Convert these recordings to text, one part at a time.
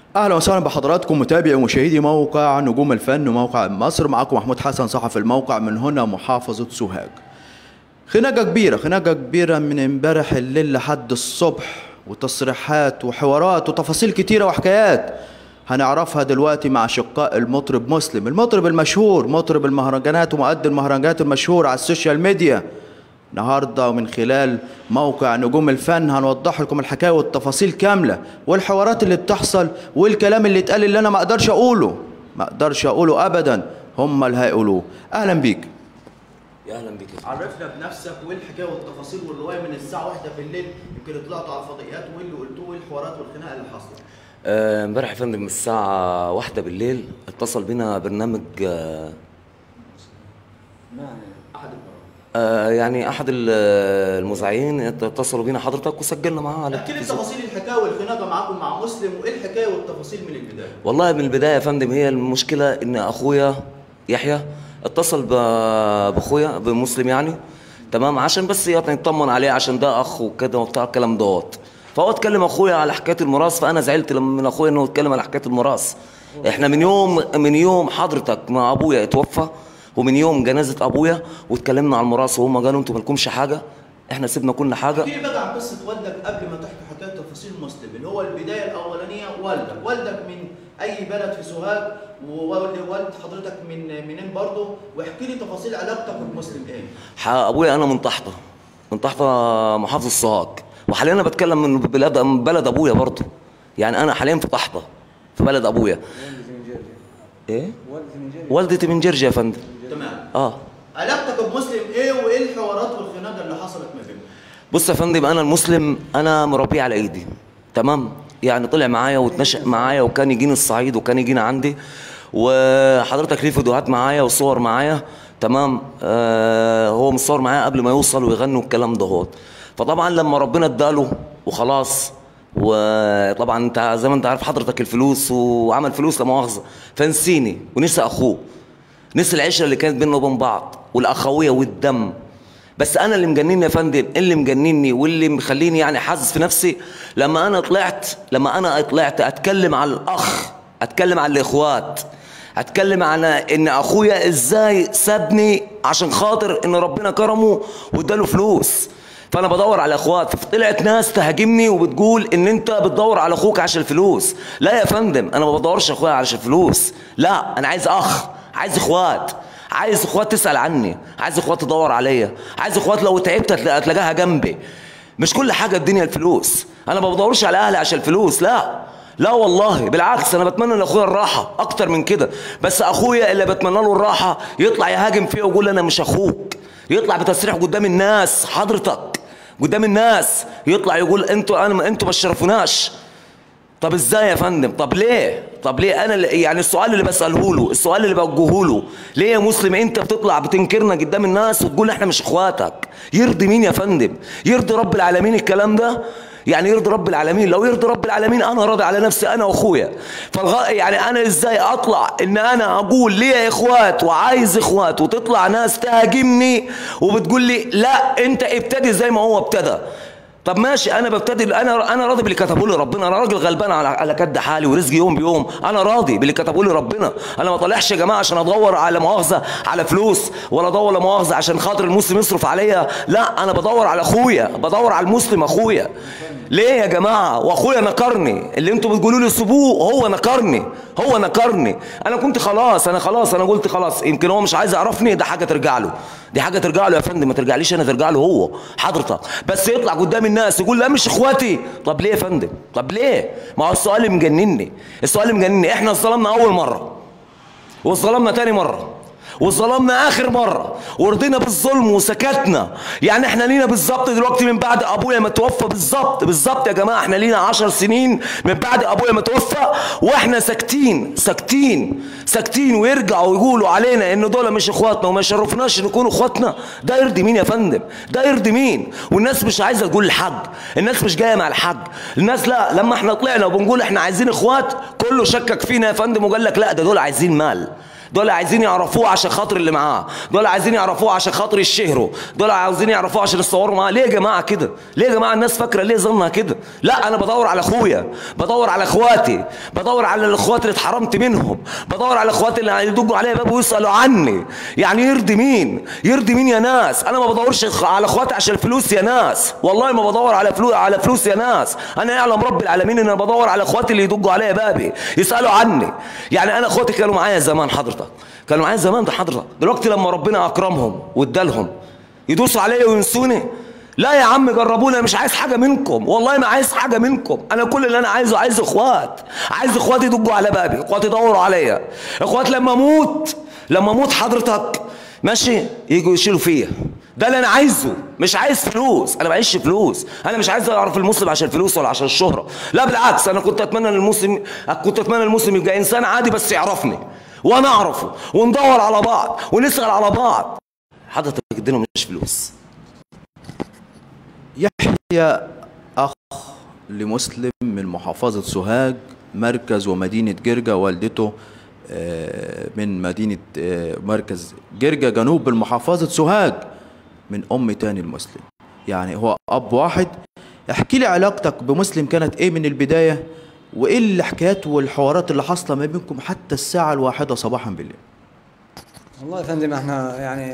اهلا وسهلا بحضراتكم متابعي ومشاهدي موقع نجوم الفن وموقع مصر معكم محمود حسن صحفي الموقع من هنا محافظه سوهاج خناقه كبيره خناقه كبيره من امبارح الليل لحد الصبح وتصريحات وحوارات وتفاصيل كتيره وحكايات هنعرفها دلوقتي مع شقاء المطرب مسلم المطرب المشهور مطرب المهرجانات ومؤدي المهرجانات المشهور على السوشيال ميديا النهارده ومن خلال موقع نجوم الفن هنوضح لكم الحكايه والتفاصيل كامله والحوارات اللي بتحصل والكلام اللي اتقال اللي انا ما اقدرش اقوله ما اقدرش اقوله ابدا هم اللي هيقولوه اهلا بيك يا اهلا بك يا فندم. عرفنا بنفسك والحكايه والتفاصيل والروايه من الساعه واحدة بالليل يمكن طلعتوا على الفضائيات واللي قلتوه والحوارات والخناقه اللي حصلت آه، امبارح يا فندم الساعة واحدة بالليل اتصل بينا برنامج آه، آه، يعني أحد ال- المذيعين اتصلوا بينا حضرتك وسجلنا معاه على احكي لي التلفزيون تفاصيل الحكايه والخناقه معاكم مع مسلم وايه الحكايه والتفاصيل من البدايه والله من البداية يا فندم هي المشكلة إن أخويا يحيى اتصل ب- بأخويا بمسلم يعني تمام عشان بس يعني يطمن عليه عشان ده أخ وكده وبتاع الكلام دوت فهو اتكلم أخويا على حكاية الميراث فأنا زعلت لما من أخويا إنه اتكلم على حكاية الميراث إحنا من يوم من يوم حضرتك ما أبويا اتوفى ومن يوم جنازة أبويا واتكلمنا على الميراث وهم قالوا أنتوا مالكمش حاجة إحنا سيبنا كل حاجة احكي لي بقى عن قصه والدك قبل ما تحكي حكايه تفاصيل مسلم اللي هو البدايه الاولانيه والدك والدك من اي بلد في سوهاج ووالد والد حضرتك من منين برضه واحكي لي تفاصيل علاقتك بمسلم ايه ح- ابويا انا من طحطه من طحطه محافظه السوهاج وحاليا انا بتكلم من بلاد من بلد ابويا برضه يعني انا حاليا في طحطه في بلد ابويا ايه والدتي من جرجيا يا فندم تمام اه علاقتك بمسلم ايه وايه الحوارات والخناقه اللي حصلت ما بينكم بص يا فندم انا المسلم انا مربيه على ايدي تمام يعني طلع معايا واتنشأ معايا وكان يجيني الصعيد وكان يجينا عندي وحضرتك ليه فيديوهات معايا وصور معايا تمام آه هو مصور معايا قبل ما يوصل ويغني والكلام دهوت فطبعا لما ربنا اداله وخلاص وطبعا انت زي ما انت عارف حضرتك الفلوس وعمل فلوس لا مؤاخذه فنسيني ونسى اخوه نسي العشره اللي كانت بيننا وبين بعض والاخويه والدم بس انا اللي مجنني يا فندم اللي مجنني واللي مخليني يعني حاسس في نفسي لما انا طلعت لما انا طلعت اتكلم على الاخ اتكلم على الاخوات اتكلم عن ان اخويا ازاي سابني عشان خاطر ان ربنا كرمه واداله فلوس فانا بدور على اخوات فطلعت ناس تهاجمني وبتقول ان انت بتدور على اخوك عشان الفلوس لا يا فندم انا ما بدورش اخويا عشان الفلوس لا انا عايز اخ عايز اخوات عايز اخوات تسال عني عايز اخوات تدور عليا عايز اخوات لو تعبت هتلا- هتلاقيها جنبي مش كل حاجه الدنيا الفلوس انا ما بدورش على اهلي عشان الفلوس لا لا والله بالعكس انا بتمنى لاخويا الراحه اكتر من كده بس اخويا اللي بتمنى له الراحه يطلع يهاجم فيا ويقول انا مش اخوك يطلع بتصريح قدام الناس حضرتك قدام الناس يطلع يقول انتوا انا انتوا ما تشرفوناش طب ازاي يا فندم طب ليه طب ليه انا اللي يعني السؤال اللي بساله له السؤال اللي بوجهه له ليه يا مسلم انت بتطلع بتنكرنا قدام الناس وتقول احنا مش اخواتك يرضي مين يا فندم يرضي رب العالمين الكلام ده يعني يرضي رب العالمين لو يرضي رب العالمين انا راضي على نفسي انا واخويا فالغ... يعني انا ازاي اطلع ان انا اقول ليا اخوات وعايز اخوات وتطلع ناس تهاجمني وبتقول لي لا انت ابتدي زي ما هو ابتدى طب ماشي انا ببتدي انا انا راضي باللي كتبه لي ربنا انا راجل غلبان على على كد حالي ورزقي يوم بيوم انا راضي باللي كتبه لي ربنا انا ما طالعش يا جماعه عشان ادور على مؤاخذه على فلوس ولا ادور على مؤاخذه عشان خاطر المسلم يصرف عليا لا انا بدور على اخويا بدور على المسلم اخويا ليه يا جماعه واخويا نكرني اللي انتوا بتقولوا لي سيبوه هو نكرني هو نكرني انا كنت خلاص انا خلاص انا قلت خلاص يمكن هو مش عايز يعرفني ده حاجه ترجع له دي حاجه ترجع له يا فندم ما ترجعليش انا ترجع له هو حضرتك بس يطلع قدام الناس يقول لا مش اخواتي طب ليه يا فندم طب ليه ما هو السؤال اللي مجنني السؤال اللي مجنني احنا ظلمنا اول مره وظلمنا تاني مره وظلمنا اخر مره ورضينا بالظلم وسكتنا يعني احنا لينا بالظبط دلوقتي من بعد ابويا ما توفى بالظبط بالظبط يا جماعه احنا لينا عشر سنين من بعد ابويا ما توفى واحنا ساكتين ساكتين ساكتين ويرجعوا ويقولوا علينا ان دول مش اخواتنا وما يشرفناش نكون اخواتنا ده يرضي مين يا فندم ده يرضي مين والناس مش عايزه تقول الحق الناس مش جايه مع الحق الناس لا لما احنا طلعنا وبنقول احنا عايزين اخوات كله شكك فينا يا فندم وقال لك لا ده دول عايزين مال دول عايزين يعرفوه عشان خاطر اللي معاه دول عايزين يعرفوه عشان خاطر يشهروا دول عاوزين يعرفوه عشان يصوروا معاه ليه يا جماعه كده ليه يا جماعه الناس فاكره ليه ظنها كده لا انا بدور على اخويا بدور على اخواتي بدور على الاخوات اللي اتحرمت منهم بدور على اخواتي اللي يدقوا عليا باب ويسالوا عني يعني يرضي مين يرضي مين يا ناس انا ما بدورش على اخواتي عشان الفلوس يا ناس والله ما بدور على فلوس على فلوس يا ناس انا يعلم رب العالمين ان انا بدور على اخواتي اللي يدقوا عليا بابي يسالوا عني يعني انا اخواتي كانوا معايا زمان حضرتك كانوا معايا زمان ده حضرتك دلوقتي لما ربنا اكرمهم وادالهم يدوسوا عليا وينسوني لا يا عم جربوني انا مش عايز حاجه منكم والله ما عايز حاجه منكم انا كل اللي انا عايزه عايز اخوات عايز اخواتي يدقوا على بابي اخواتي يدوروا عليا اخوات لما اموت لما اموت حضرتك ماشي يجوا يشيلوا فيا ده اللي انا عايزه مش عايز فلوس انا معيش فلوس انا مش عايز اعرف المسلم عشان الفلوس ولا عشان الشهره لا بالعكس انا كنت اتمنى ان المسلم كنت اتمنى المسلم يبقى انسان عادي بس يعرفني وانا اعرفه وندور على بعض ونسال على بعض حضرتك الدنيا مش فلوس يحيى أخ لمسلم من محافظة سوهاج مركز ومدينة جرجا والدته آه، من مدينة آه، مركز جرجا جنوب المحافظة سوهاج من أم تاني المسلم يعني هو أب واحد احكي لي علاقتك بمسلم كانت إيه من البداية وإيه الحكايات والحوارات اللي حاصلة ما بينكم حتى الساعة الواحدة صباحا بالليل والله يا فندم احنا يعني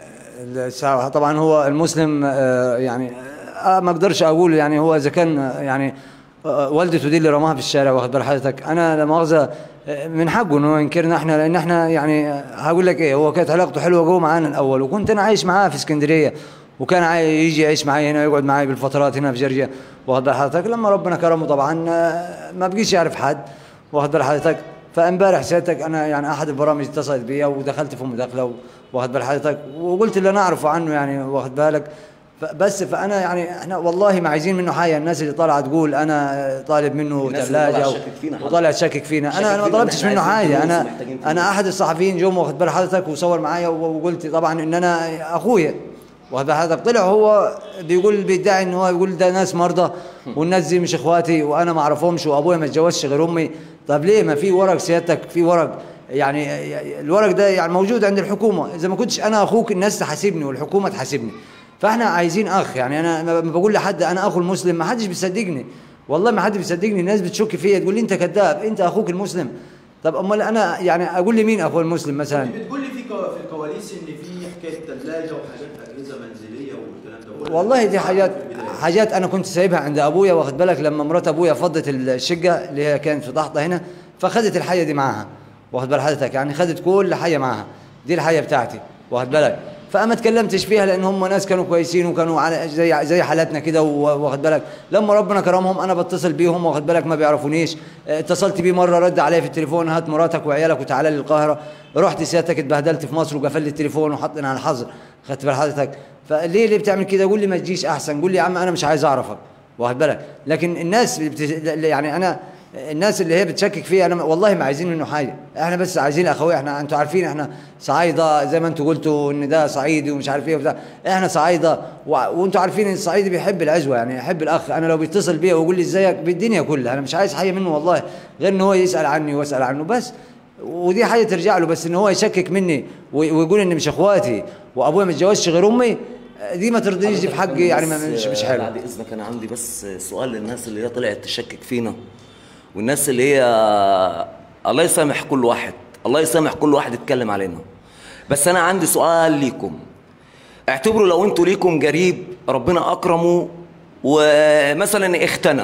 الساعة طبعا هو المسلم آه، يعني آه، ما اقدرش اقول يعني هو اذا كان آه، يعني آه، والدته دي اللي رماها في الشارع واخد بال حضرتك انا لا مؤاخذه آه، من حقه انه ينكرنا احنا لان احنا يعني آه، هقول لك ايه هو كانت علاقته حلوه جوه معانا الاول وكنت انا عايش معاه في اسكندريه وكان عاي- يجي يعيش معايا هنا ويقعد معايا بالفترات هنا في جرجيا واخد بال حضرتك لما ربنا كرمه طبعا آه، ما بقيش يعرف حد واخد بال حضرتك فامبارح سيادتك انا يعني احد البرامج اتصلت بيا ودخلت في مداخله و- واخد بال حضرتك وقلت اللي انا اعرفه عنه يعني واخد بالك ف- بس فانا يعني احنا والله ما عايزين منه حاجه الناس اللي طالعه تقول انا طالب منه الناس اللي ثلاجه طالعة و- تشكك فينا حضرتك. وطالع تشكك فينا تشكك انا انا ما فينا إن طلبتش إحنا منه عايزين حاجه فلوس انا ومحتاجين فلوس. انا احد الصحفيين جم واخد بال حضرتك وصور معايا و- وقلت طبعا ان انا اخويا واخد بال حضرتك طلع هو بيقول بيدعي ان هو يقول ده ناس مرضى والناس دي مش اخواتي وانا ما اعرفهمش وابويا ما اتجوزش غير امي طب ليه ما في ورق سيادتك في ورق يعني الورق ده يعني موجود عند الحكومه اذا ما كنتش انا اخوك الناس تحاسبني والحكومه تحاسبني فاحنا عايزين اخ يعني انا لما بقول لحد انا اخو المسلم ما حدش بيصدقني والله ما حد بيصدقني الناس بتشك فيا تقول لي انت كذاب انت اخوك المسلم طب امال انا يعني اقول لي مين اخوي المسلم مثلا بتقول لي في في الكواليس ان في حكايه ثلاجه وحاجات اجهزه منزليه والكلام ده والله دي حاجات حاجات انا كنت سايبها عند ابويا واخد بالك لما مرات ابويا فضت الشقه اللي هي كانت في ضحطه هنا فخدت الحيه دي معاها واخد بال حضرتك يعني خدت كل حيه معاها دي الحيه بتاعتي واخد بالك فما اتكلمتش فيها لان هم ناس كانوا كويسين وكانوا على زي زي حالاتنا كده و- واخد بالك لما ربنا كرمهم انا بتصل بيهم واخد بالك ما بيعرفونيش اه، اتصلت بيه مره رد عليا في التليفون هات مراتك وعيالك وتعالى لي القاهره رحت سيادتك اتبهدلت في مصر وقفل لي التليفون وحطني على الحظر خدت بال حضرتك فليه ليه بتعمل كده قول لي ما تجيش احسن قول لي يا عم انا مش عايز اعرفك واخد بالك لكن الناس اللي بت... يعني انا الناس اللي هي بتشكك فيا انا والله ما عايزين منه حاجه احنا بس عايزين اخويا احنا انتوا عارفين احنا صعايده زي ما انتوا قلتوا ان ده صعيدي ومش عارف ايه وبتاع احنا صعايده و... وانتوا عارفين ان الصعيدي بيحب العزوه يعني يحب الاخ انا لو بيتصل بيا ويقول لي ازيك بالدنيا كلها انا مش عايز حاجه منه والله غير ان هو يسال عني واسال عنه بس ودي حاجه ترجع له بس ان هو يشكك مني وي- ويقول ان مش اخواتي وابويا ما اتجوزش غير امي دي ما ترضينيش دي في حقي يعني ما- مش مش حلو بعد اذنك انا عندي بس سؤال للناس اللي هي طلعت تشكك فينا والناس اللي هي الله يسامح كل واحد الله يسامح كل واحد يتكلم علينا بس انا عندي سؤال ليكم اعتبروا لو انتوا ليكم قريب ربنا اكرمه ومثلا اختنى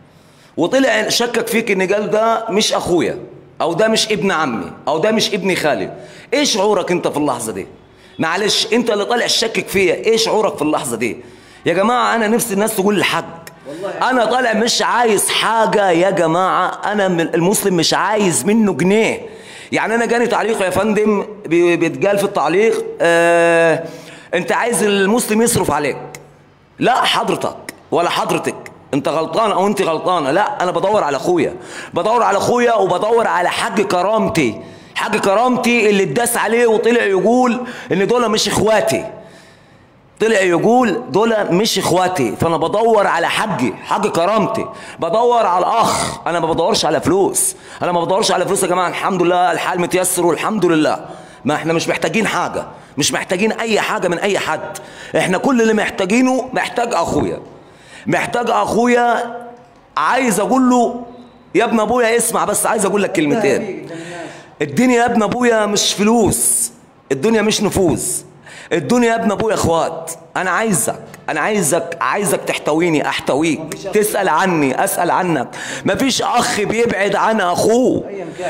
وطلع شكك فيك ان قال ده مش اخويا او ده مش ابن عمي او ده مش ابن خالي ايه شعورك انت في اللحظه دي معلش انت اللي طالع شكك فيا ايه شعورك في اللحظه دي يا جماعه انا نفسي الناس تقول الحق انا طالع مش عايز حاجه يا جماعه انا من المسلم مش عايز منه جنيه يعني انا جاني تعليق يا فندم بي- بيتقال في التعليق آه انت عايز المسلم يصرف عليك لا حضرتك ولا حضرتك انت غلطان او انت غلطانه لا انا بدور على اخويا بدور على اخويا وبدور على حق كرامتي حق كرامتي اللي اتداس عليه وطلع يقول ان دول مش اخواتي طلع يقول دول مش اخواتي فانا بدور على حقي حق كرامتي بدور على الاخ انا ما بدورش على فلوس انا ما بدورش على فلوس يا جماعه الحمد لله الحال متيسر والحمد لله ما احنا مش محتاجين حاجه مش محتاجين اي حاجه من اي حد احنا كل اللي محتاجينه محتاج اخويا محتاج اخويا عايز اقول له يا ابن ابويا اسمع بس عايز اقول لك كلمتين الدنيا يا ابن ابويا مش فلوس الدنيا مش نفوذ الدنيا يا ابن ابويا اخوات انا عايزك انا عايزك عايزك تحتويني احتويك تسال عني اسال عنك مفيش اخ بيبعد عن اخوه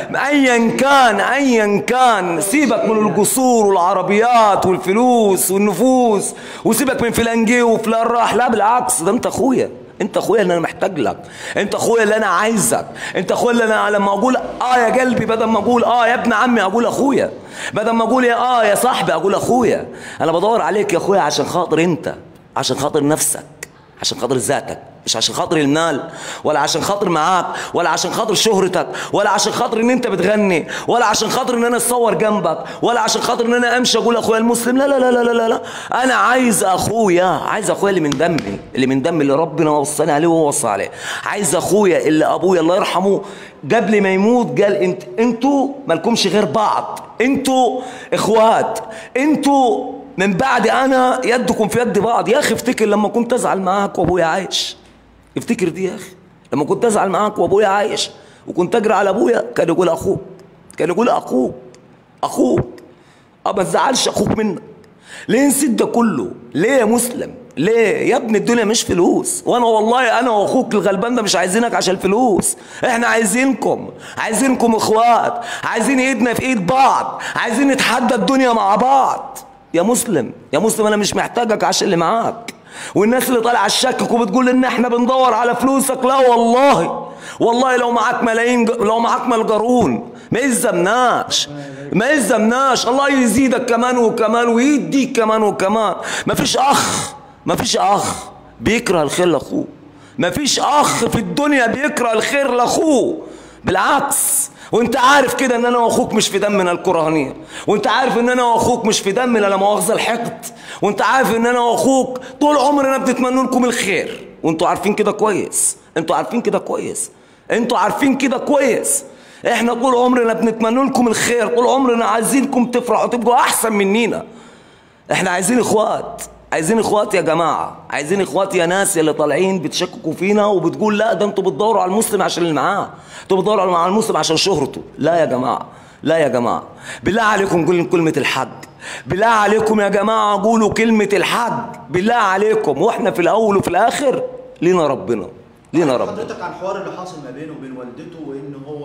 ايا كان ايا كان سيبك من القصور والعربيات والفلوس والنفوذ وسيبك من فلان جه وفلان راح لا بالعكس ده انت اخويا انت اخويا اللي انا محتاج لك انت اخويا اللي انا عايزك انت اخويا اللي انا لما اقول اه يا قلبي بدل ما اقول اه يا ابن عمي اقول اخويا بدل ما اقول يا اه يا صاحبي اقول اخويا انا بدور عليك يا اخويا عشان خاطر انت عشان خاطر نفسك عشان خاطر ذاتك مش عشان خاطر المال ولا عشان خاطر معاك ولا عشان خاطر شهرتك ولا عشان خاطر ان انت بتغني ولا عشان خاطر ان انا اتصور جنبك ولا عشان خاطر ان انا امشي اقول اخويا المسلم لا لا لا لا لا لا انا عايز اخويا عايز اخويا اللي من دمي اللي من دمي اللي ربنا وصاني عليه وهو وصى عليه عايز اخويا اللي ابويا الله يرحمه قبل ما يموت قال انت انتوا مالكمش غير بعض انتوا اخوات انتوا من بعد انا يدكم في يد بعض يا اخي افتكر لما كنت ازعل معاك وابويا عايش افتكر دي يا اخي لما كنت ازعل معاك وابويا عايش وكنت اجري على ابويا كان يقول اخوك كان يقول اخوك اخوك اه ما تزعلش اخوك منك ليه نسيت ده كله ليه يا مسلم ليه يا ابني الدنيا مش فلوس وانا والله انا واخوك الغلبان ده مش عايزينك عشان الفلوس احنا عايزينكم عايزينكم اخوات عايزين ايدنا في ايد بعض عايزين نتحدى الدنيا مع بعض يا مسلم يا مسلم انا مش محتاجك عشان اللي معاك والناس اللي طالعه تشكك وبتقول ان احنا بندور على فلوسك لا والله والله لو معاك ملايين لو معاك ملجرون ما يلزمناش ما يلزمناش الله يزيدك كمان وكمان ويديك كمان وكمان ما فيش اخ ما فيش اخ بيكره الخير لاخوه ما فيش اخ في الدنيا بيكره الخير لاخوه بالعكس وانت عارف كده ان انا واخوك مش في دمنا الكرهانيه وانت عارف ان انا واخوك مش في دمنا لا مؤاخذه الحقد وانت عارف ان انا واخوك طول عمرنا بنتمنى لكم الخير وانتوا عارفين كده كويس انتوا عارفين كده كويس انتوا عارفين كده كويس احنا طول عمرنا بنتمنى لكم الخير طول عمرنا عايزينكم تفرحوا تبقوا احسن مننا احنا عايزين اخوات عايزين اخوات يا جماعه عايزين اخوات يا ناس اللي طالعين بتشككوا فينا وبتقول لا ده انتوا بتدوروا على المسلم عشان اللي معاه انتوا بتدوروا على المسلم عشان شهرته لا يا جماعه لا يا جماعه بالله عليكم قولوا كلمه الحق بالله عليكم يا جماعه قولوا كلمه الحق بالله عليكم واحنا في الاول وفي الاخر لينا ربنا لينا ربنا حضرتك عن الحوار اللي حاصل ما بينه وبين والدته وان هو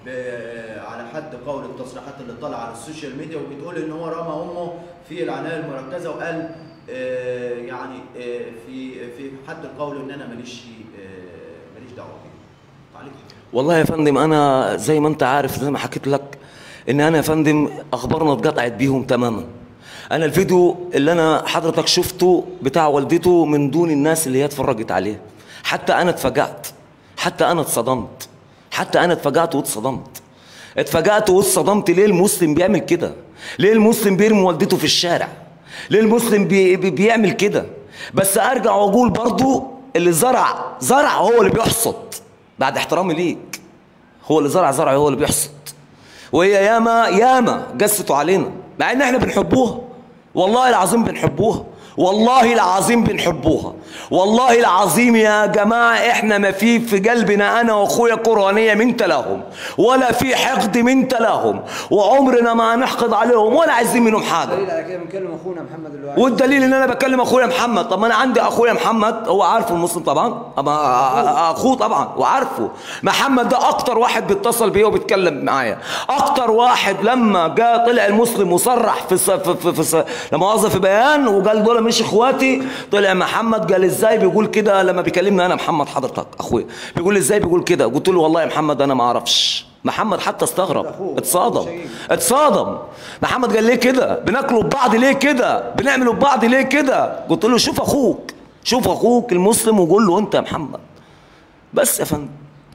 ب- على حد قول التصريحات اللي طالعه على السوشيال ميديا وبتقول ان هو رمى امه في العنايه المركزه وقال آه، يعني آه، في في حد القول ان انا ماليش آه، ماليش دعوه بيه تعليق حضرتك. والله يا فندم انا زي ما انت عارف زي ما حكيت لك ان انا يا فندم اخبارنا اتقطعت بيهم تماما انا الفيديو اللي انا حضرتك شفته بتاع والدته من دون الناس اللي هي اتفرجت عليه حتى انا اتفاجأت حتى انا اتصدمت حتى انا اتفاجأت واتصدمت اتفاجأت واتصدمت ليه المسلم بيعمل كده ليه المسلم بيرمي والدته في الشارع ليه المسلم بي بي بيعمل كده بس ارجع واقول برضو اللي زرع زرع هو اللي بيحصد بعد احترامي ليك هو اللي زرع زرع هو اللي بيحصد وهي ياما ياما قستوا علينا مع ان احنا بنحبوها والله العظيم بنحبوها والله العظيم بنحبوها والله العظيم يا جماعة احنا ما في في قلبنا انا واخويا قرانية منت لهم ولا في حقد منت لهم وعمرنا ما نحقد عليهم ولا عايزين منهم حاجة دليل على كده بنكلم اخونا محمد الوعي والدليل ان انا بكلم اخويا محمد طب ما انا عندي اخويا محمد هو عارفه المسلم طبعا أما اخوه طبعا وعارفه محمد ده اكتر واحد بيتصل بيا وبيتكلم معايا اكتر واحد لما جاء طلع المسلم وصرح في ص- في في, في, في لما وظف في بيان وقال دول مش اخواتي طلع محمد قال ازاي بيقول كده لما بيكلمني انا محمد حضرتك اخويا بيقول ازاي بيقول كده قلت له والله يا محمد انا ما اعرفش محمد حتى استغرب أخوه. اتصادم شقيق. اتصادم محمد قال ليه كده بناكلوا ببعض ليه كده بنعملوا ببعض ليه كده قلت له شوف اخوك شوف اخوك المسلم وقول له انت يا محمد بس يا فندم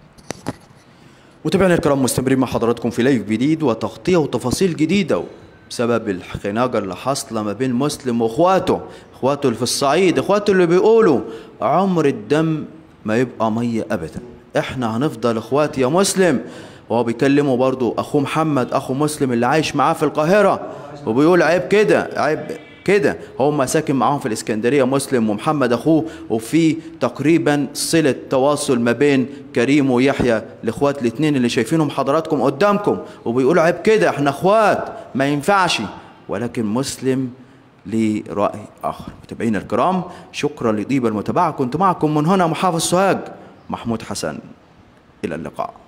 متابعينا الكرام مستمرين مع حضراتكم في لايف جديد وتغطية وتفاصيل جديدة بسبب الخناقة اللي حاصلة ما بين مسلم واخواته اخواته اللي في الصعيد اخواته اللي بيقولوا عمر الدم ما يبقى ميه ابدا احنا هنفضل اخوات يا مسلم وهو بيكلمه برضو اخوه محمد اخو مسلم اللي عايش معاه في القاهره وبيقول عيب كده عيب كده هم ساكن معاهم في الاسكندريه مسلم ومحمد اخوه وفي تقريبا صله تواصل ما بين كريم ويحيى الاخوات الاثنين اللي شايفينهم حضراتكم قدامكم وبيقولوا عيب كده احنا اخوات ما ينفعش ولكن مسلم ليه راي اخر متابعينا الكرام شكرا لطيب المتابعه كنت معكم من هنا محافظ سوهاج محمود حسن الى اللقاء